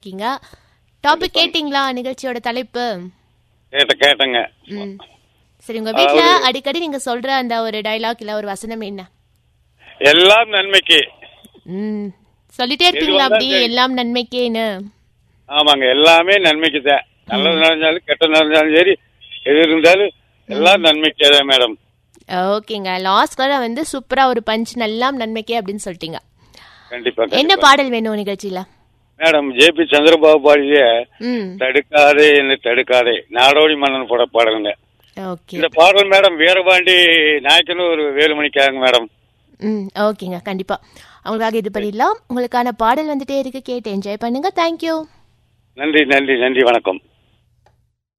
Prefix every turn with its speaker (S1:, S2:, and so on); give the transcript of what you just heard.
S1: இருக்கீங்க டாபிக் கேட்டிங்களா நிகழ்ச்சியோட தலைப்பு
S2: கேட்ட கேட்டங்க
S1: ம் சரி உங்க வீட்ல அடிக்கடி நீங்க சொல்ற அந்த ஒரு டயலாக் இல்ல ஒரு வசனம் என்ன
S2: எல்லாம் நன்மைக்கு
S1: ம் சொல்லிட்டே இருப்பீங்களா அப்படி எல்லாம் நன்மைக்கேன்னு
S2: ஆமாங்க எல்லாமே நன்மைக்கு தான் நல்லது நடந்தாலும் கெட்ட நடந்தாலும் சரி எது இருந்தாலும் எல்லாம் நன்மைக்கே தான் மேடம்
S1: ஓகேங்க லாஸ்ட் கலர் வந்து சூப்பரா ஒரு பஞ்ச் நல்லாம் நன்மைக்கே அப்படின்னு சொல்லிட்டீங்க
S2: கண்டிப்பா
S1: என்ன
S2: கண்டிப்பா.
S1: பாடல் வேணும் நிகழ்ச்சியில
S2: மேடம் ஜேபி சந்திரபாபு பாடிய
S1: ம்
S2: தடுக்காதே என்ன தடுக்காதே நாடோடி மன்னன் போட பாடலுங்க
S1: ஓகே
S2: இந்த பாடல் மேடம் வீரபாண்டி நாயக்கன்னு ஒரு வேலுமணிக்காங்க மேடம்
S1: ம் ஓகேங்க கண்டிப்பா உங்களுக்காக இது பண்ணிடலாம் உங்களுக்கான பாடல் வந்துட்டே இருக்கு கேட்டு என்ஜாய் பண்ணுங்க தேங்க்யூ
S2: நன்றி நன்றி நன்றி வணக்கம்